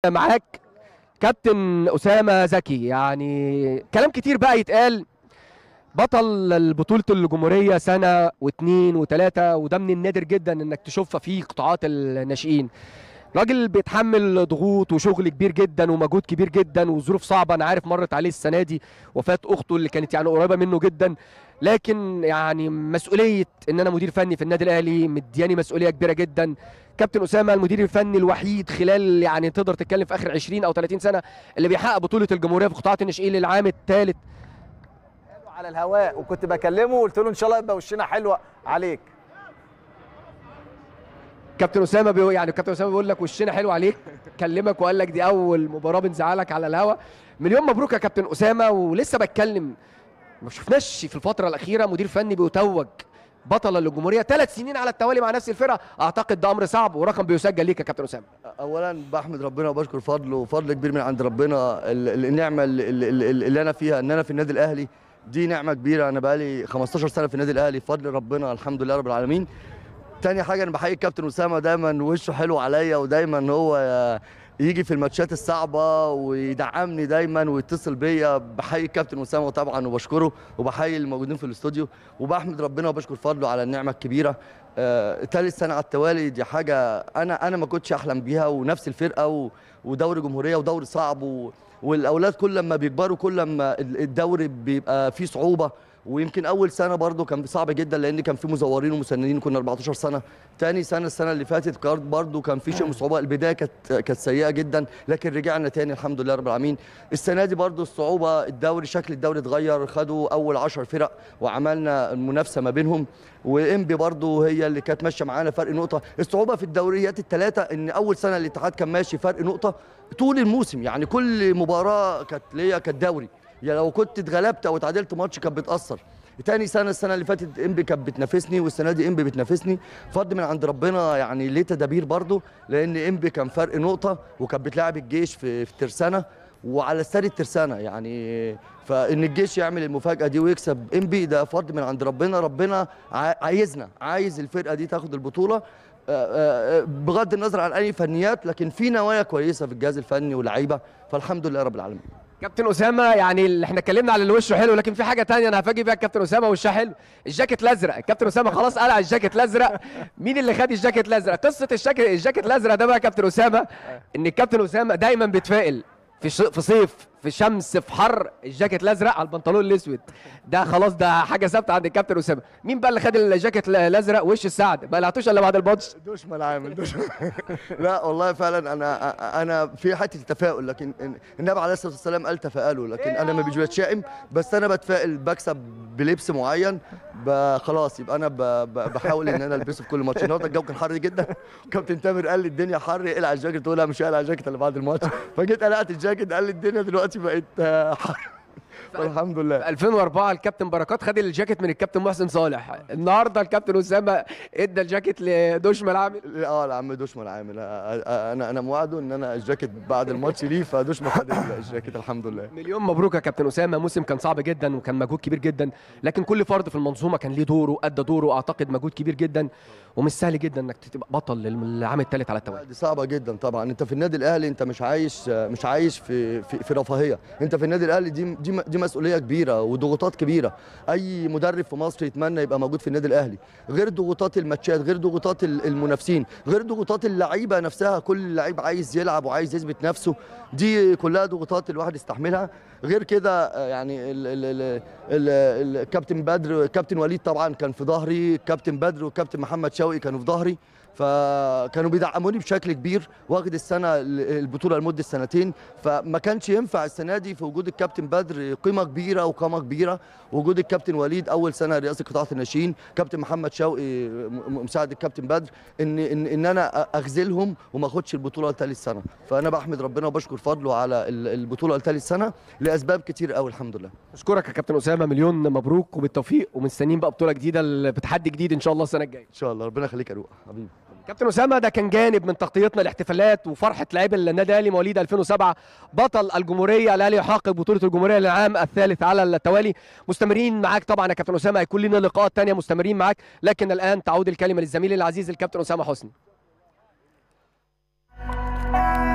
معاك كابتن اسامه زكي يعني كلام كتير بقى يتقال بطل بطولة الجمهورية سنة واثنين وثلاثة وده من النادر جدا انك تشوفها في قطاعات الناشئين راجل بيتحمل ضغوط وشغل كبير جدا ومجهود كبير جدا وظروف صعبة انا عارف مرت عليه السنة دي وفاة اخته اللي كانت يعني قريبة منه جدا لكن يعني مسؤولية ان انا مدير فني في النادي الاهلي مدياني مسؤولية كبيرة جدا كابتن اسامه المدير الفني الوحيد خلال يعني تقدر تتكلم في اخر 20 او 30 سنه اللي بيحقق بطوله الجمهوريه في قطاعات الناشئين للعام الثالث على الهواء وكنت بكلمه وقلت له ان شاء الله يبقى وشنا حلوه عليك كابتن اسامه بيقول يعني كابتن اسامه بيقول لك وشنا حلو عليك كلمك وقال لك دي اول مباراه بنزعلك على الهوا مليون مبروك يا كابتن اسامه ولسه بتكلم ما شفناش في الفتره الاخيره مدير فني بيتوج بطل للجمهوريه ثلاث سنين على التوالي مع نفس الفرقه اعتقد ده امر صعب ورقم بيسجل ليك يا كابتن اسامه اولا بحمد ربنا وبشكر فضله وفضل كبير من عند ربنا ال- ال- النعمه اللي, اللي, اللي انا فيها ان انا في النادي الاهلي دي نعمه كبيره انا بقالي 15 سنه في النادي الاهلي بفضل ربنا الحمد لله رب العالمين تاني حاجه انا بحيي الكابتن اسامه دايما وشه حلو عليا ودايما هو يجي في الماتشات الصعبه ويدعمني دايما ويتصل بيا بحيي الكابتن اسامه طبعا وبشكره وبحيي الموجودين في الاستوديو وبحمد ربنا وبشكر فضله على النعمه الكبيره آه، تالت سنه على التوالي دي حاجه انا انا ما كنتش احلم بيها ونفس الفرقه و- ودوري جمهوريه ودوري صعب و والاولاد كل ما بيكبروا كل ما ال- الدوري بيبقى فيه صعوبه ويمكن اول سنه برضو كان صعب جدا لان كان في مزورين ومسننين كنا 14 سنه تاني سنه السنه اللي فاتت كان برضو كان في شيء من الصعوبه البدايه كانت كانت سيئه جدا لكن رجعنا تاني الحمد لله رب العالمين السنه دي برضو الصعوبه الدوري شكل الدوري اتغير خدوا اول 10 فرق وعملنا المنافسه ما بينهم وانبي برضو هي اللي كانت ماشيه معانا فرق نقطه الصعوبه في الدوريات الثلاثه ان اول سنه الاتحاد كان ماشي فرق نقطه طول الموسم يعني كل مباراه كانت ليا كانت دوري يعني لو كنت اتغلبت او اتعادلت ماتش كانت بتاثر تاني سنه السنه اللي فاتت انبي كانت بتنافسني والسنه دي انبي بتنافسني فضل من عند ربنا يعني ليه تدابير برضو لان انبي كان فرق نقطه وكانت بتلاعب الجيش في في ترسانه وعلى استاد الترسانه يعني فان الجيش يعمل المفاجاه دي ويكسب انبي ده فضل من عند ربنا ربنا عا- عايزنا عايز الفرقه دي تاخد البطوله آه، آه، آه، بغض النظر عن اي فنيات لكن في نوايا كويسه في الجهاز الفني واللعيبه فالحمد لله رب العالمين كابتن اسامه يعني اللي احنا اتكلمنا على اللي وشه حلو لكن في حاجه تانية انا هفاجئ بيها الكابتن اسامه وشه حلو الجاكيت الازرق الكابتن اسامه خلاص قلع الجاكيت الازرق مين اللي خد الجاكيت الازرق قصه الجاكيت الجاكيت الازرق ده بقى يا كابتن اسامه ان الكابتن اسامه دايما بيتفائل في ش... في صيف في شمس في حر الجاكيت الازرق على البنطلون الاسود ده خلاص ده حاجه ثابته عند الكابتن اسامه مين بقى اللي خد الجاكيت الازرق وش السعد ما لعتوش الا بعد الماتش دشمل عامل دشمل لا والله فعلا انا انا في حته التفاؤل لكن النبي عليه الصلاه والسلام قال تفائلوا لكن انا ما بيجي بتشائم بس انا بتفائل بكسب بلبس معين ب- خلاص يبقى انا ب- ب- بحاول ان انا البسه في كل ماتش النهارده الجو كان حر جدا وكابتن تامر قال لي الدنيا حر اقلع الجاكيت قلت له لا مش هقلع الجاكيت الا بعد الماتش فجيت قلعت الجاكيت قال لي الدنيا دلوقتي بقت آه، حر فالحمد لله في 2004 الكابتن بركات خد الجاكيت من الكابتن محسن صالح النهارده الكابتن اسامه ادى الجاكيت لدوشما العامل اه العم دشمل عامل انا انا موعده ان انا الجاكيت بعد الماتش ليه فدشمل خد الجاكيت الحمد لله مليون مبروك يا كابتن اسامه موسم كان صعب جدا وكان مجهود كبير جدا لكن كل فرد في المنظومه كان ليه دوره ادى دوره اعتقد مجهود كبير جدا ومش سهل جدا انك تبقى بطل للعام الثالث على التوالي دي صعبه جدا طبعا انت في النادي الاهلي انت مش عايش مش عايش في في, في رفاهيه انت في النادي الاهلي دي دي دي مسؤوليه كبيره وضغوطات كبيره اي مدرب في مصر يتمنى يبقى موجود في النادي الاهلي غير ضغوطات الماتشات غير ضغوطات ال- المنافسين غير ضغوطات اللعيبه نفسها كل لعيب عايز يلعب وعايز يثبت نفسه دي كلها ضغوطات الواحد يستحملها غير كده آه، يعني ال- ال- ال- ال- الكابتن بدر الكابتن وليد طبعا كان في ظهري الكابتن بدر والكابتن محمد شوقي كانوا في ظهري فكانوا بيدعموني بشكل كبير واخد السنه البطوله لمده سنتين فما كانش ينفع السنه دي في وجود الكابتن بدر قيمه كبيره وقامه كبيره وجود الكابتن وليد اول سنه رئاسه قطاعات الناشئين كابتن محمد شوقي م- مساعد الكابتن بدر ان ان, إن انا اخذلهم وما اخدش البطوله لثالث سنه فانا بحمد ربنا وبشكر فضله على ال- البطوله لثالث سنه لاسباب كتير قوي الحمد لله اشكرك يا كابتن اسامه مليون مبروك وبالتوفيق ومستنيين بقى بطوله جديده بتحدي جديد ان شاء الله السنه الجايه ان شاء الله ربنا يخليك يا روح حبيبي كابتن اسامه ده كان جانب من تغطيتنا الاحتفالات وفرحه لاعبي النادي الاهلي مواليد 2007 بطل الجمهوريه الاهلي يحقق بطوله الجمهوريه للعام الثالث على التوالي مستمرين معاك طبعا يا كابتن اسامه هيكون لنا لقاءات ثانيه مستمرين معاك لكن الان تعود الكلمه للزميل العزيز الكابتن اسامه حسني